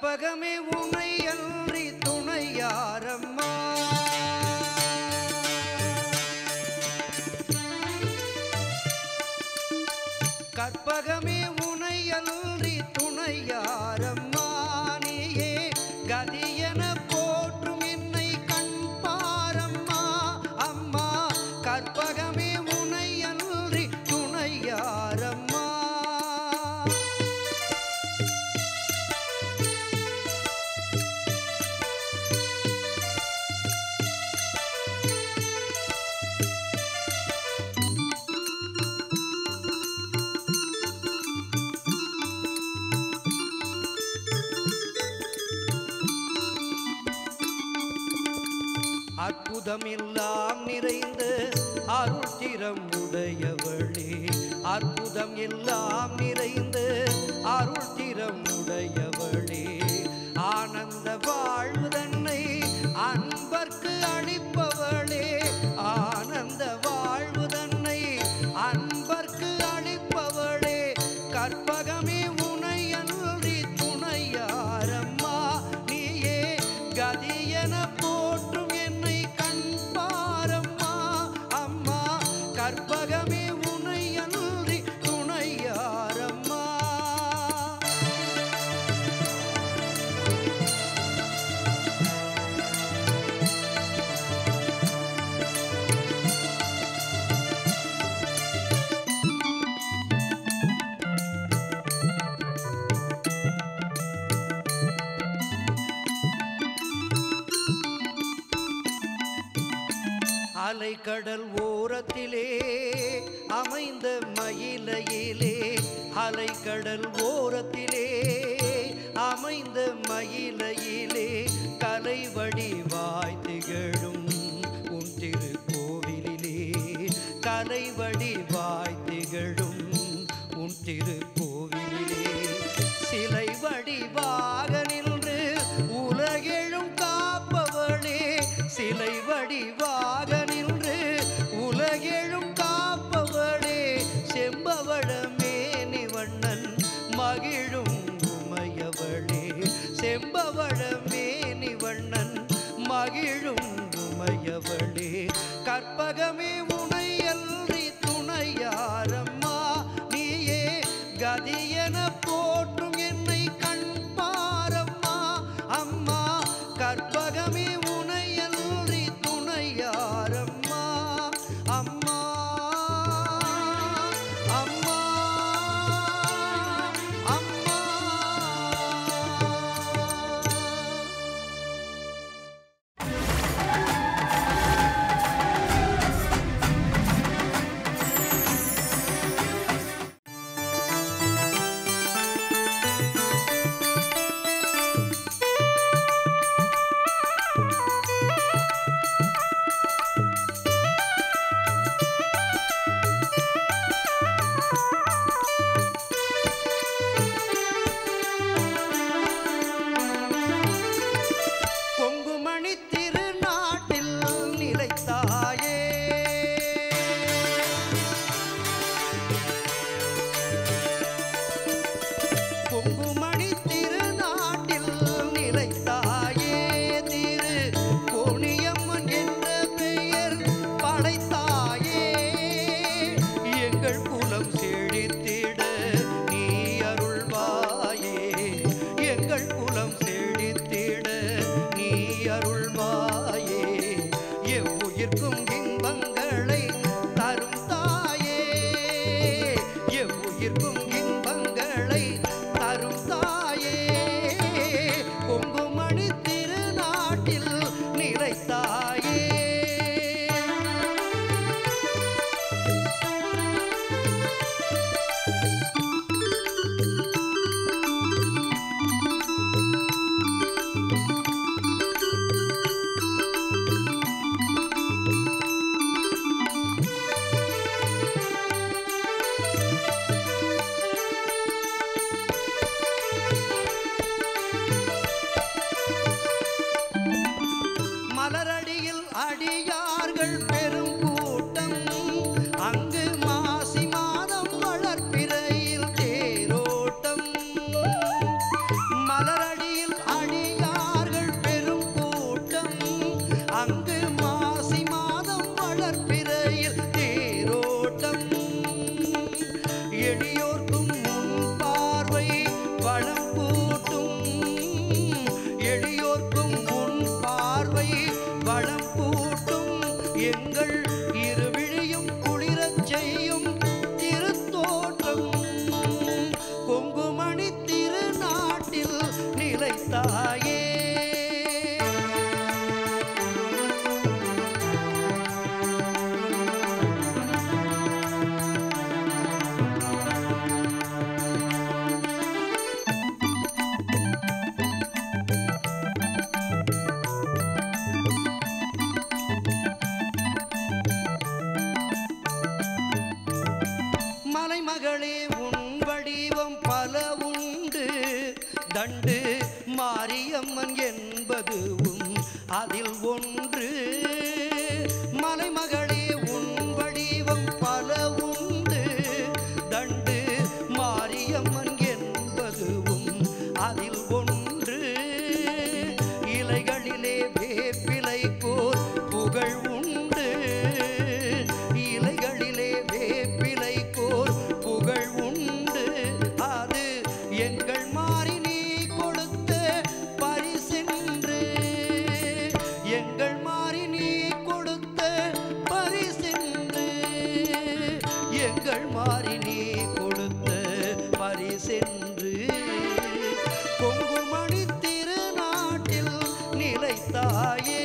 கற்பகமே உனை அன்றி துணையாரம்மா கற்பகமே உனை அன்றி துணையாரம்மா நீயே கதியன போற்றும் என்னை கண் பாரம்மா அம்மா கற்பகமே உனை அன்றி துணையாரம்மா அற்புதமெல்லாம் நிறைந்த அருள் திறம் உடையவளே அற்புதம் எல்லாம் நிறைந்த அருள் திறம் உடையவளே ஆனந்த வாழ்வு தன்னை அன்பர்க்கு அளிப்பவளே ஆனந்த வாழ்வு தன்னை அன்பர்க்கு அளிப்பவளே கற்பகமே உனை அன்றி துணையாரம்மா நீயே கதியன போற்றும் என்னை கண் பாரம்மா அம்மா கற்பகமே உனை அன்றி துணையாரம்மா அலைக்கடல் ஓரத்திலே அமைந்த மயிலையிலே அலைக்கடல் ஓரத்திலே அமைந்த மயிலையிலே கலைவடி வாய் திகழும் உன் திருக்கோவிலிலே கலைவடி வாய் திகழும் உன் திருக்கோவிலிலே சிலை வடிவாக நின்று உலகெழும் காப்பவளே சிலை வடிவாக நின்று உலகெழும் காப்பவளே செம்பவளமே நிவண்ணன் மகிழும் உமையவளே செம்பவளமே நிவண்ணன் மகிழும் உமையவளே கற்பகமே உனை அன்றி துணையாரம்மா நீயே கதியன போற்றும் என்னை கண் பாரம்மா அம்மா கற்பகமே உனை அன்றி துணையாரம்மா அம்மா அம்மா அம்மா கொங்குமணி திருநாட்டில் நிலைத்தாயே கொங்குமணி திருநாட்டில் நிலைத்தாயே திரு கோணியம்மன் என்ற பெயர் படைத்தாயே எங்கள் குலம் செழித்திட நீ அருள்வாயே எங்கள் குலம் செழித்திட நீ அருள்வாயே எவ்வுயிர்க்கும் இன்பங்களை தரும் தாயே எவ்வுயிர்க்கும் இன்பங்களை தரும் தாயே கொங்குமணி திருநாட்டில் நிலைத்தாயே எளியோர்க்கும் முன் பார்வை வளம் கூட்டும் எளியோர்க்கும் முன் பார்வை வளம் கூட்டும் எங்கள் இருவிழியும் குளிரச் செய்யும் திருத்தோற்றம் கொங்குமணி திருநாட்டில் நிலைத்தாயே மலைமகளே உன் வடிவம் பல உண்டு தண்டு மாரியம்மன் என்பதுவும் அதில் ஒன்று மலைமகளே உன் வடிவம் பல உண்டு தண்டு மாரியம்மன் என்பதுவும் அதில் ஒன்று இலைகளிலே வேப்பிலை போர் புகழ் உண்டு இலைகளிலே வேப்பிலை போர் புகழ் உண்டு அது எங்கள் மாறி நீ கொடுத்த பரிசென்று எங்கள் மாறி நீ கொடுத்த பரிசென்று எங்கள் மாறி நீ கொடுத்த பரிசென்று கொங்குமணி திருநாட்டில் நிலைத்தாயே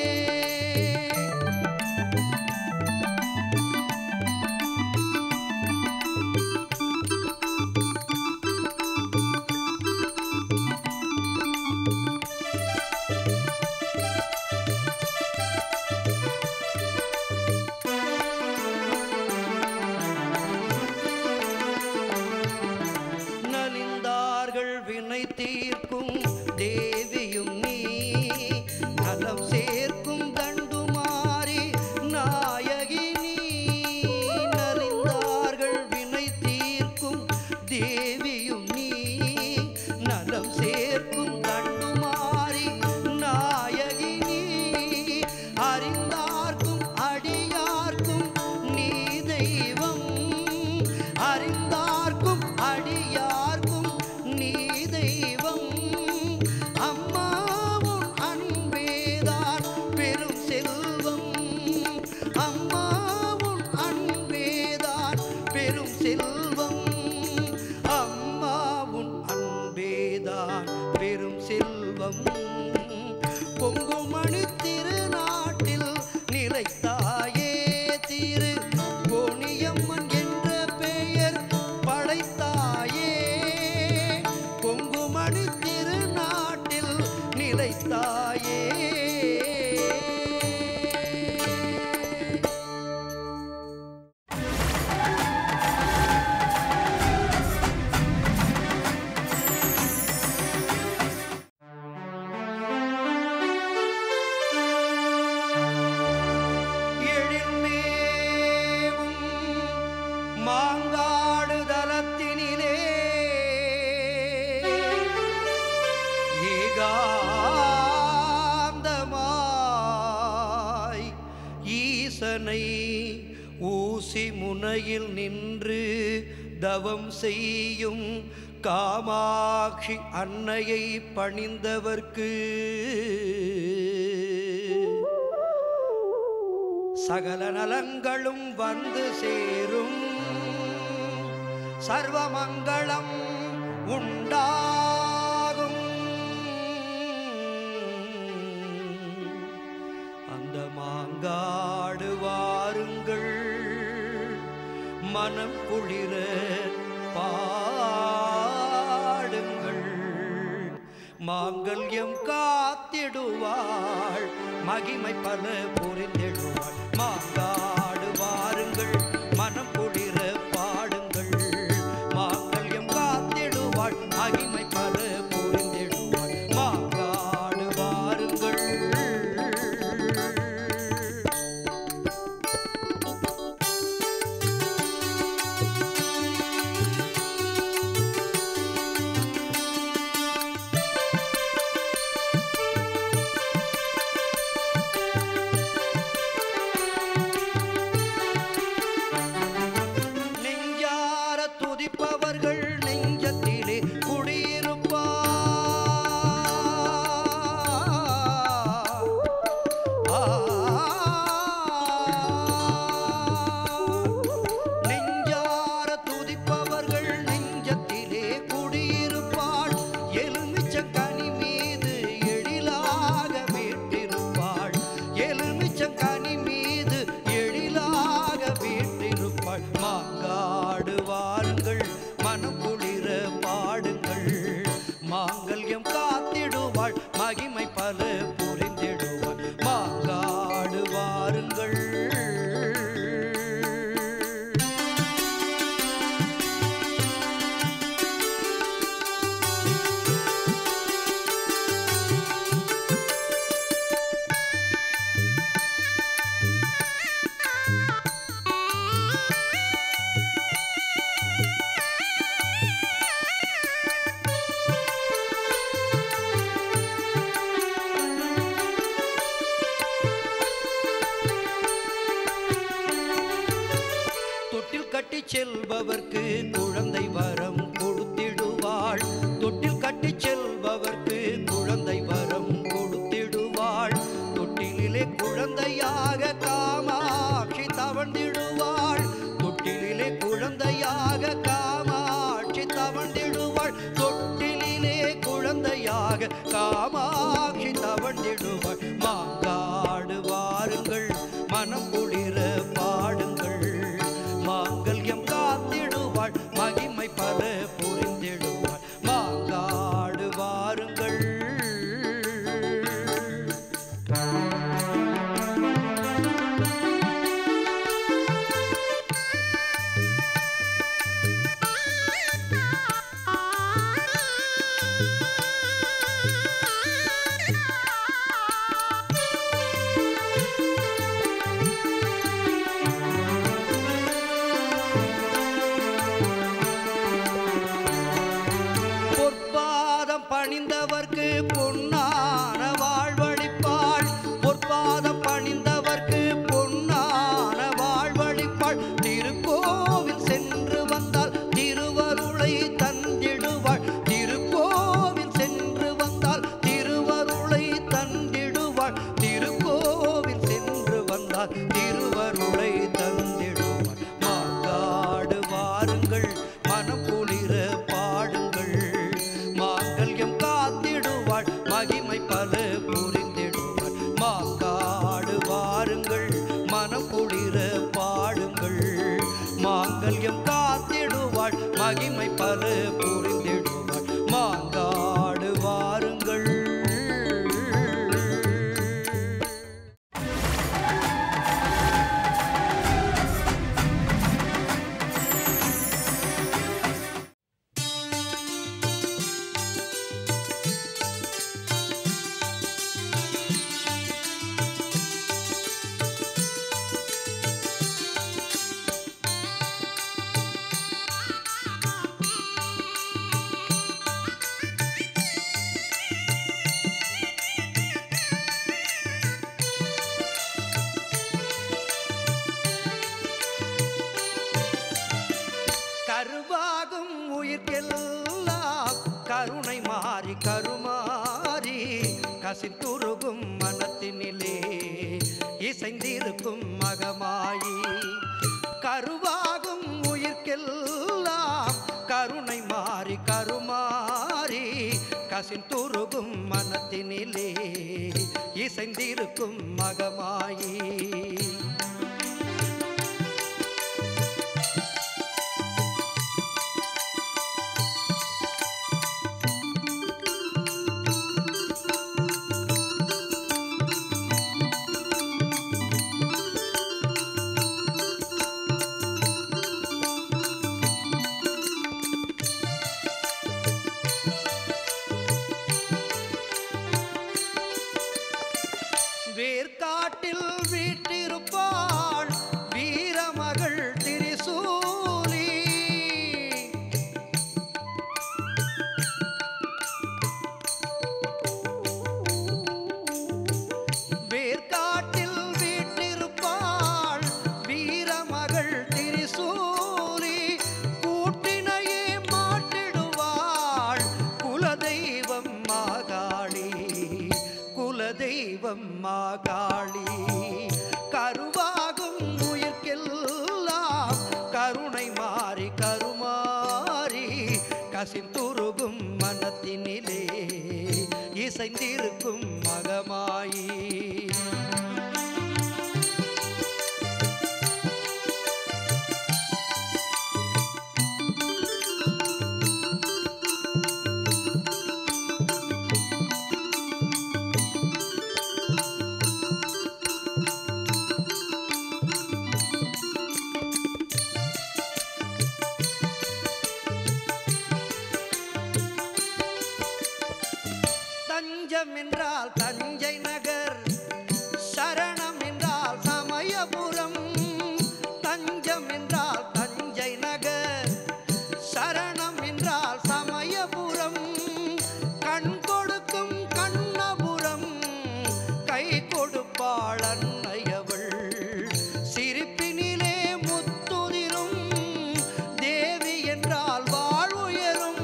நலிந்தார்கள் வினை தீர்க்கும் தேவியும் நீ நலம் சேர்க்கும் தண்டுமாறி நாயகி நீ நலிந்தார்கள் வினை தீர்க்கும் தேவியும் நீ நலம் சேர்க்கும் தண்டுமாறி நாயகி நீ அறிந்தார்க்கும் அடியார்க்கும் நீ தெய்வம் அறிந்தார்க்கும் அடியார்க்கும் நீ தெய்வம் அம்மாவும் அன்பேதான் பெரும் செல்வம் அம்மாவும் அன்பேதான் பெரும் செல்வம் அம்மாவும் அன்பேதான் பெரும் செல்வம் பொங்குமணி திருநாட்டில் நிலைத்தாயே திரு கோணியம்மன் என்ற பெயர் படைத்தாயே பொங்குமணி திருநாட்டில் நிலைத்தாயே எழில்மேவும் மாங்காடு தலத்தினிலே ஏகாந்தமாய் ஈசனை ஊசி முனையில் நின்று தவம் செய்யும் காமாட்சி அன்னையை பணிந்தவர்க்கு சகல நலங்களும் வந்து சேரும் சர்வமங்களம் உண்டாகும் அந்த மாங்காடு வாருங்கள் மனம் குளிர பாடுங்கள் மாங்கல்யம் காத்திடுவாள் மகிமை பல புரிந்திடுவாள் மாங்காடு வாருங்கள் மனம் குளிர பாடுங்கள் மாங்கல்யம் காத்திடுவாள் மகிமை பல புரிந்திடுவாள் மாங்காடு வாருங்கள் துதிப்பவர்கள் நெஞ்சத்திலே குடியிருப்பார் நெஞ்சார துதிப்பவர்கள் நெஞ்சத்திலே குடியிருப்பாள் எலுமிச்ச கனி மீது எழிலாக வீட்டிருப்பாள் எலுமிச்ச கனி மீது எழிலாக வீட்டிருப்பாள் மாங்காடு வாருங்கள் மனம் குளிர பாடுங்கள் மாங்கல்யம் காத்திடுவாள் மகிமை பல புரிந்திடுவாள் மாங்காடு வாருங்கள் தொட்டில் கட்டி செல்பவர்க்கு குழந்தை வரம் கொடுத்திடுவாள் தொட்டில் கட்டி செல்பவர்க்கு குழந்தை வரம் கொடுத்திடுவாள் தொட்டிலே குழந்தையாக காமாட்சி தவழ்ந்திடுவாள் தொட்டிலே குழந்தையாக காமாட்சி தவழ்ந்திடுவாள் தொட்டிலே குழந்தையாக காமாட்சி தவழ்ந்திடுவாள் மாங்காடு வாருங்கள் மனம் குளிர பாடுங்கள் மாங்கல்யம் காத்திடுவாள் மகிமை பல புரிந்திடுவாள் மாங்காடு வாருங்கள் பொற்பாதம் பணிந்தவர்க்கு பொன்னான வாழ்வழிப்பாள் பொற்பாதம் பணிந்தவர்க்கு பொன்னான வாழ்வழிப்பாள் திருக்கோவில் சென்று வந்தால் திருவருளை தந்திடுவாள் திருக்கோவில் சென்று வந்தால் திருவருளை தந்திடுவாள் திருக்கோவில் சென்று வந்தால் திருவருளை தந்திடுவாள் மாங்காடு வாருங்கள் மனம் குளிர பாடுங்கள் மாங்கல்யம் காத்திடுவாள் மகிமை பல புரிந்திடுவாள் மாங்காடு வாருங்கள் மனம் குளிர பாடுங்கள் மாங்கல்யம் காத்திடுவாள் மகிமை பல புரிந்திடுவாள் மாங்காடு வாருங்கள் கருவாகும் உயிர்க்கெல்லாம் கருணை மாறி கருமாறி கசித்துருகும் மனத்தினிலே இசைந்திருக்கும் மகமாயி கருவாகும் உயிர்க்கெல்லாம் கருணை மாறி கருமாறி கசிந்துருகும் மனத்தினிலே இசைந்திருக்கும் மகமாயி வேர்க்காட்டில் வீற்றிருப்பாள் தெய்வம் மாகாளி கருவாகும் உயிர்க்கெல்லாம் கருணை மாறி கருமாறி கசிந்துருகும் மனத்தினிலே இசைந்திருக்கும் மகமாயி தஞ்சம் என்றால் தஞ்சை நகர் சரணம் என்றால் சமயபுரம் தஞ்சம் என்றால் தஞ்சை நகர் சரணம் என்றால் சமயபுரம் கண் கொடுக்கும் கண்ணபுரம் கை கொடுப்பாள் அன்னையவள் சிரிப்பினிலே முத்துதிரும் தேவி என்றால் வாழ்வுயரும்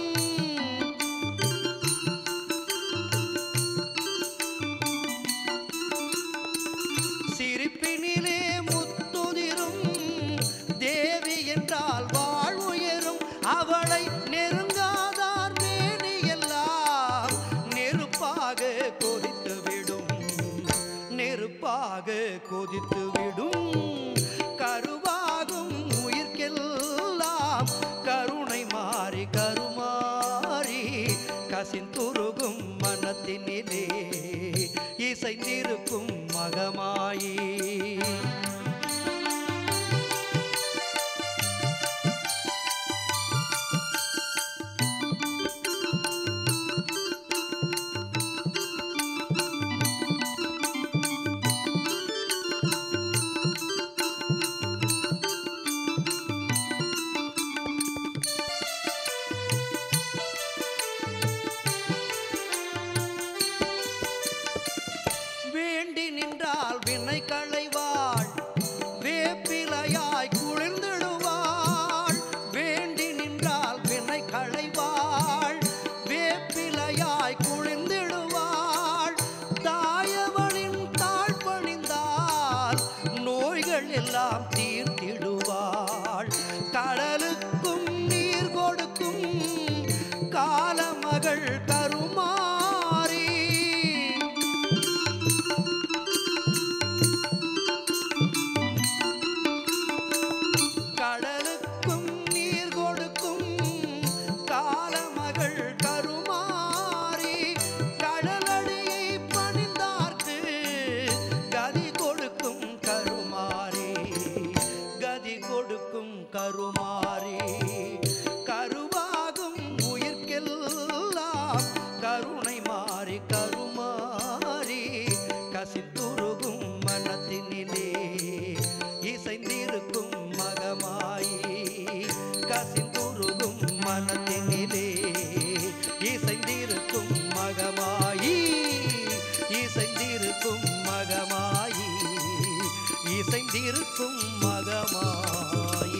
சிரிப்பினிலே முத்துதிரும் தேவி என்றால் வாழ்வுயரும் அவளை நெருங்காதார் மேனி எல்லாம் நெருப்பாக கொதித்து விடும் நெருப்பாக கொதித்து விடும் கருவாகும் உயிர்க்கெல்லாம் கருணை மாறி கருமாறி கசிந்துருகும் மனத்தினிலே இசைந்திருக்கும் மகமாயி வேண்டி நின்றால் வினை களைவாள் வேப்பிலையாய் குளிர்ந்திடுவாள் வேண்டி நின்றால் வினை களைவாள் வேப்பிலையாய் குளிர்ந்திடுவாள் தாயவளின் தாழ் பணிந்தால் நோய்கள் எல்லாம் தீர்த்திடுவாள் கடலுக்கும் நீர் கொடுக்கும் காலமகள் கருமாறி கடலுக்கும் நீர் கொடுக்கும் காலமகள் கருமாறி கடலடியை பணிந்தார்க்கு கதி கொடுக்கும் கருமாறி கதி கொடுக்கும் கருமாறி கருவாகும் உயிர்க்கெல்லாம் கருணை மாறி கருமாறி கசித்துருகும் மனத்தினிலே இசைந்திருக்கும் மகமாயி கசிந்துருகும் மனத்தினிலே இசைந்திருக்கும் மகமாயி இசைந்திருக்கும் மகமாயி இசைந்திருக்கும் மகமாயி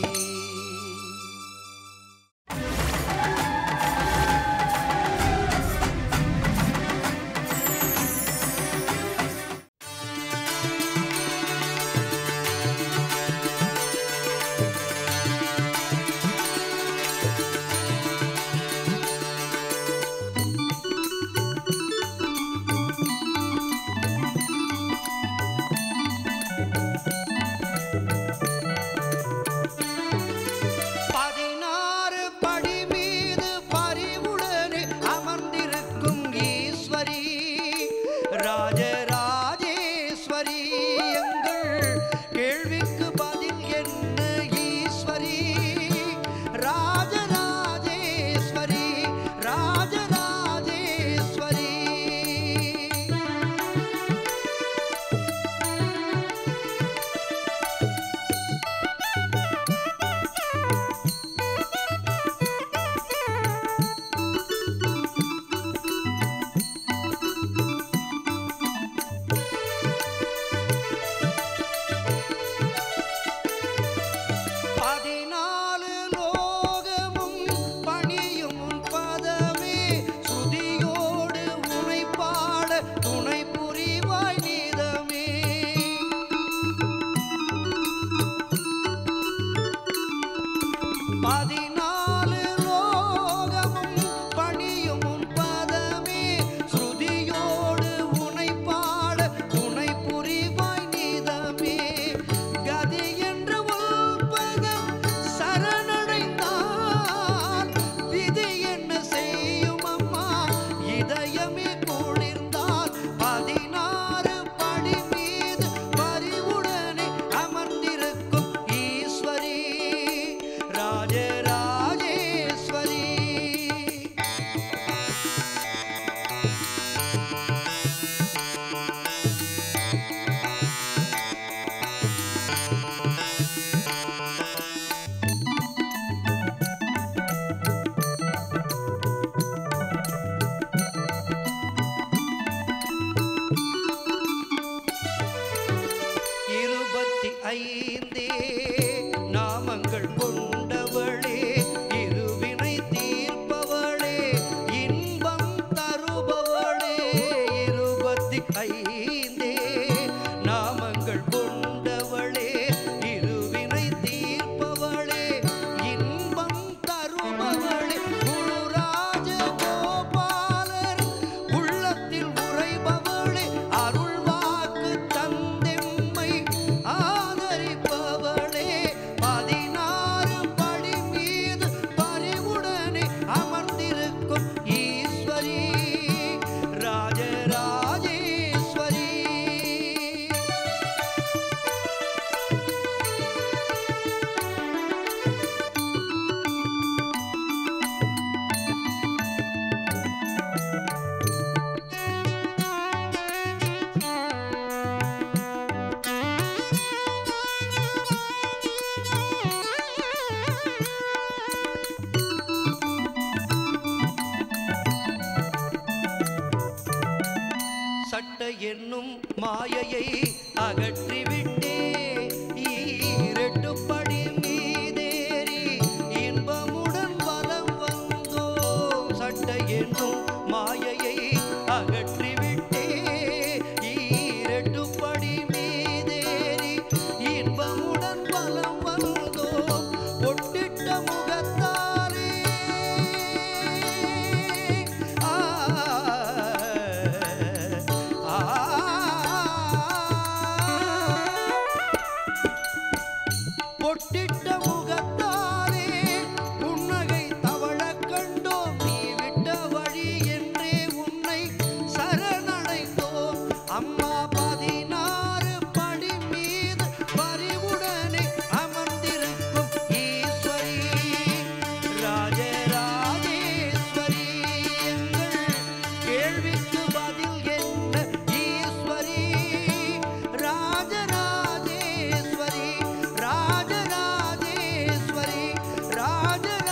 என்னும் மாயையை அகற்றிவிட்டே ஈரெட்டு படி மீதேறி இன்பமுடன் வலம் வந்தோம் சட்டை என்னும் மாயையை அகற்றிவிட்டே ஈரெட்டு படி மீதேறி இன்பமுடன் வலம் வந்தோம் பொட்டிட்ட முகத்தாரே ஆ ஆ பொட்டிட்ட முகத்தாரே புன்னகை தவழக் கண்டோம் நீ விட்ட வழி என்றே உன்னை சரணடைந்தோம் அம்மா பதினாறு படி மீது பரிவுடனே அமர்ந்திருக்கும் ஈஸ்வரி ராஜராஜேஸ்வரி எங்கள் கேள்விக்கு பதில் என்ன ஈஸ்வரி ராஜராஜேஸ்வரி ராஜராஜேஸ்வரி ராஜராஜேஸ்வரி